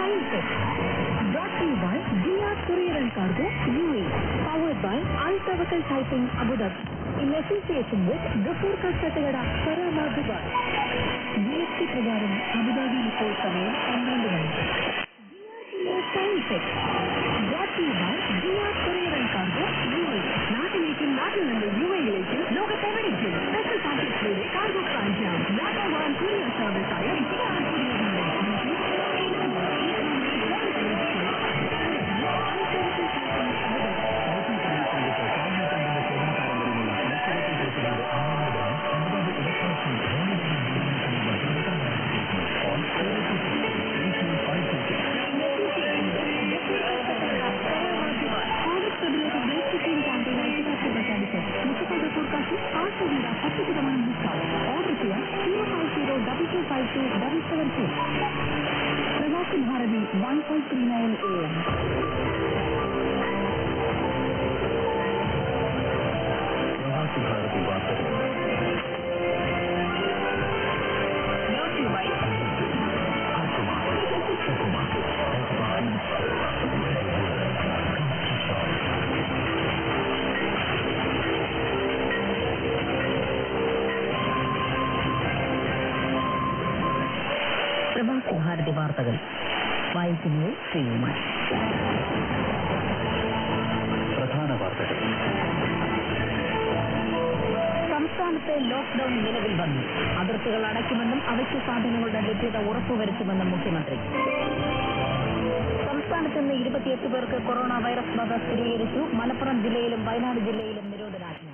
Time Check. Brought to you by Jia Courier and Cargo, UAE. Powered by Al Tawakal Typing, Abu Dhabi. In association with Gafur Kasatagada, Karama, Dubai. GST പ്രകാരം അബുദാബിയിൽ ഇപ്പോൾ സമയം പന്ത്രണ്ട് മണി time check Brought to you by Jia Courier and Cargo, UAE. നാട്ടിലേക്കും നാട്ടിൽ നിന്ന് യു എയിലേക്കും ലോകത്തെവിടേക്കും സ്പെഷ്യൽ പാക്കേജിലൂടെ കാർഗോ ഫ്രാഞ്ചാം നമ്പർ വൺ കൊറിയർ സർവീസ് ആയ ജിയ കോവിഡ് പ്രതിരോധ ബ്രേക്ക് ടീം ക്യാമ്പയിൻ ഐക്യരാഷ്ട്ര പ്രഖ്യാപിച്ച് മുപ്പത് ഫോർക്കാസ്റ്റ് ആറ് വീത പത്ത് ശതമാനം ഡിസ്കൗണ്ട് ഓർഡർ ചെയ്യാം zero five zero double two five two double seven two Pravasi Bharathi one five three nine A M Pravasi Bharathi വാർത്തകൾ Brought to you by പ്രവാസി ഭാരതി വാർത്തകൾ വായിക്കുന്നത് ശ്രീകുമാർ പ്രധാന വാർത്തകൾ സംസ്ഥാനത്ത് ലോക്ഡൌൺ നിലവിൽ വന്നു അതിർത്തികൾ അടയ്ക്കുമെന്നും അവശ്യ സാധനങ്ങളുടെ ലഭ്യത ഉറപ്പുവരുത്തുമെന്നും മുഖ്യമന്ത്രി സംസ്ഥാനത്ത് ഇന്ന് ഇരുപത്തിയെട്ട് പേർക്ക് കൊറോണ വൈറസ് ബാധ സ്ഥിരീകരിച്ചു മലപ്പുറം ജില്ലയിലും വയനാട് ജില്ലയിലും നിരോധനാജ്ഞ